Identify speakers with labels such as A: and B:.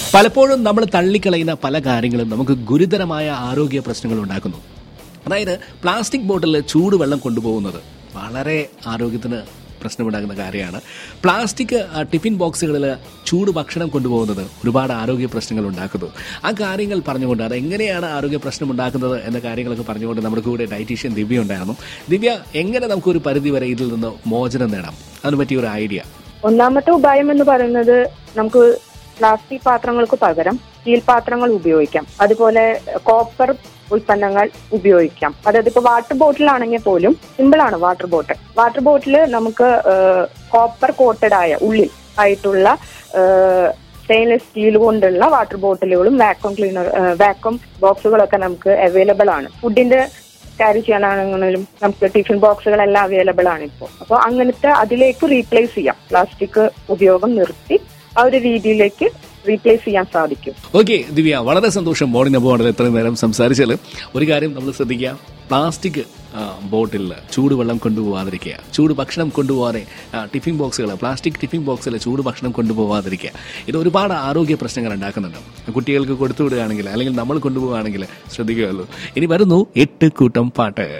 A: പലപ്പോഴും നമ്മൾ തള്ളിക്കളയുന്ന പല കാര്യങ്ങളും നമുക്ക് ഗുരുതരമായ ആരോഗ്യ പ്രശ്നങ്ങൾ ഉണ്ടാക്കുന്നു അതായത് പ്ലാസ്റ്റിക് ബോട്ടിലിൽ ചൂടുവെള്ളം കൊണ്ടുപോകുന്നത് വളരെ ആരോഗ്യത്തിന് പ്രശ്നമുണ്ടാകുന്ന കാര്യമാണ് പ്ലാസ്റ്റിക് ആ, ടിഫിൻ ബോക്സുകളിൽ ചൂട് ഭക്ഷണം കൊണ്ടുപോകുന്നത് ഒരുപാട് ആരോഗ്യ പ്രശ്നങ്ങൾ ഉണ്ടാക്കുന്നു ആ കാര്യങ്ങൾ പറഞ്ഞുകൊണ്ട് അത് എങ്ങനെയാണ് ആരോഗ്യ പ്രശ്നം ഉണ്ടാക്കുന്നത് എന്ന കാര്യങ്ങളൊക്കെ പറഞ്ഞുകൊണ്ട് നമ്മുടെ കൂടെ ഡയറ്റീഷ്യൻ ദിവ്യ ഉണ്ടായിരുന്നു ദിവ്യ എങ്ങനെ നമുക്കൊരു പരിധി വരെ ഇതിൽ നിന്ന് മോചനം നേടാം അതിന് പറ്റിയ ഒരു ഐഡിയ
B: ഒന്നാമത്തെ ഉപായം എന്ന് പറയുന്നത് നമുക്ക് പ്ലാസ്റ്റിക് പാത്രങ്ങൾക്ക് പകരം സ്റ്റീൽ പാത്രങ്ങൾ ഉപയോഗിക്കാം അതുപോലെ കോപ്പർ ഉൽപ്പന്നങ്ങൾ ഉപയോഗിക്കാം അതായത് ഇപ്പൊ വാട്ടർ ബോട്ടിലാണെങ്കിൽ പോലും സിമ്പിൾ ആണ് വാട്ടർ ബോട്ടിൽ വാട്ടർ ബോട്ടിൽ നമുക്ക് കോപ്പർ കോട്ടഡ് ആയ ഉള്ളിൽ ആയിട്ടുള്ള സ്റ്റെയിൻലെസ് സ്റ്റീൽ കൊണ്ടുള്ള വാട്ടർ ബോട്ടിലുകളും വാക്വം ക്ലീനർ വാക്വം ബോക്സുകളൊക്കെ നമുക്ക് അവൈലബിൾ ആണ് ഫുഡിന്റെ ക്യാരി ചെയ്യാനാണെങ്കിലും നമുക്ക് ടിഫിൻ ബോക്സുകളെല്ലാം അവൈലബിൾ ആണ് ഇപ്പോൾ അപ്പോൾ അങ്ങനത്തെ അതിലേക്ക് റീപ്ലേസ് ചെയ്യാം പ്ലാസ്റ്റിക് ഉപയോഗം നിർത്തി ആ ഒരു രീതിയിലേക്ക് റീപ്ലേസ് ചെയ്യാൻ സാധിക്കും
A: ഓക്കെ ദിവ്യ വളരെ സന്തോഷം മോർണിംഗ് അബോർഡിൽ ഇത്രയും നേരം സംസാരിച്ചാൽ ഒരു കാര്യം നമ്മൾ ശ്രദ്ധിക്കുക പ്ലാസ്റ്റിക് ബോട്ടിലിൽ ചൂടുവെള്ളം കൊണ്ടുപോകാതിരിക്കുക ചൂട് ഭക്ഷണം കൊണ്ടുപോകാതെ ആ, ടിഫിൻ ബോക്സുകൾ പ്ലാസ്റ്റിക് ടിഫിൻ ബോക്സിൽ ചൂട് ഭക്ഷണം കൊണ്ടുപോകാതിരിക്കുക ഇത് ഒരുപാട് ആരോഗ്യ പ്രശ്നങ്ങൾ ഉണ്ടാക്കുന്നുണ്ട് കുട്ടികൾക്ക് കൊടുത്തു വിടുകയാണെങ്കിൽ അല്ലെങ്കിൽ നമ്മൾ കൊണ്ടുപോവുകയാണെങ്കിൽ ശ്രദ്ധിക്കുകയുള്ളൂ ഇനി വരുന്നു എട്ട് കൂട്ടം പാട്ട്